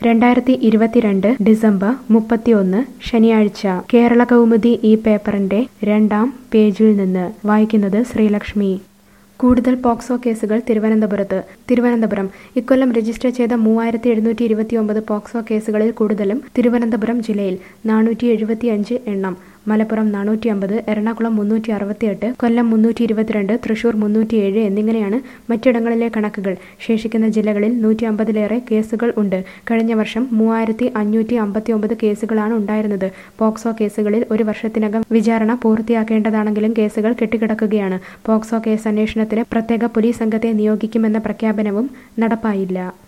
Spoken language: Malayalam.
രണ്ടായിരത്തി ഇരുപത്തിരണ്ട് ഡിസംബർ മുപ്പത്തിയൊന്ന് ശനിയാഴ്ച കേരള കൗമുദി ഈ പേപ്പറിന്റെ രണ്ടാം പേജിൽ നിന്ന് വായിക്കുന്നത് ശ്രീലക്ഷ്മി കൂടുതൽ പോക്സോ കേസുകൾ തിരുവനന്തപുരത്ത് തിരുവനന്തപുരം ഇക്കൊല്ലം രജിസ്റ്റർ ചെയ്ത മൂവായിരത്തി എഴുന്നൂറ്റി ഇരുപത്തിയൊമ്പത് പോക്സോ കേസുകളിൽ കൂടുതലും തിരുവനന്തപുരം ജില്ലയിൽ നാനൂറ്റി എഴുപത്തിയഞ്ച് എണ്ണം മലപ്പുറം നാനൂറ്റി അമ്പത് എറണാകുളം മുന്നൂറ്റി അറുപത്തിയെട്ട് കൊല്ലം മുന്നൂറ്റി ഇരുപത്തിരണ്ട് തൃശൂർ മുന്നൂറ്റിയേഴ് എന്നിങ്ങനെയാണ് മറ്റിടങ്ങളിലെ കണക്കുകൾ ശേഷിക്കുന്ന ജില്ലകളിൽ നൂറ്റി അമ്പതിലേറെ കേസുകൾ ഉണ്ട് കഴിഞ്ഞ വർഷം മൂവായിരത്തി അഞ്ഞൂറ്റി അമ്പത്തി ഒമ്പത് കേസുകളാണ് ഉണ്ടായിരുന്നത് പോക്സോ കേസുകളിൽ ഒരു വർഷത്തിനകം വിചാരണ പൂർത്തിയാക്കേണ്ടതാണെങ്കിലും കേസുകൾ കെട്ടിക്കിടക്കുകയാണ് പോക്സോ കേസ് അന്വേഷണത്തിന് പ്രത്യേക പോലീസ് സംഘത്തെ നിയോഗിക്കുമെന്ന പ്രഖ്യാപനവും നടപ്പായില്ല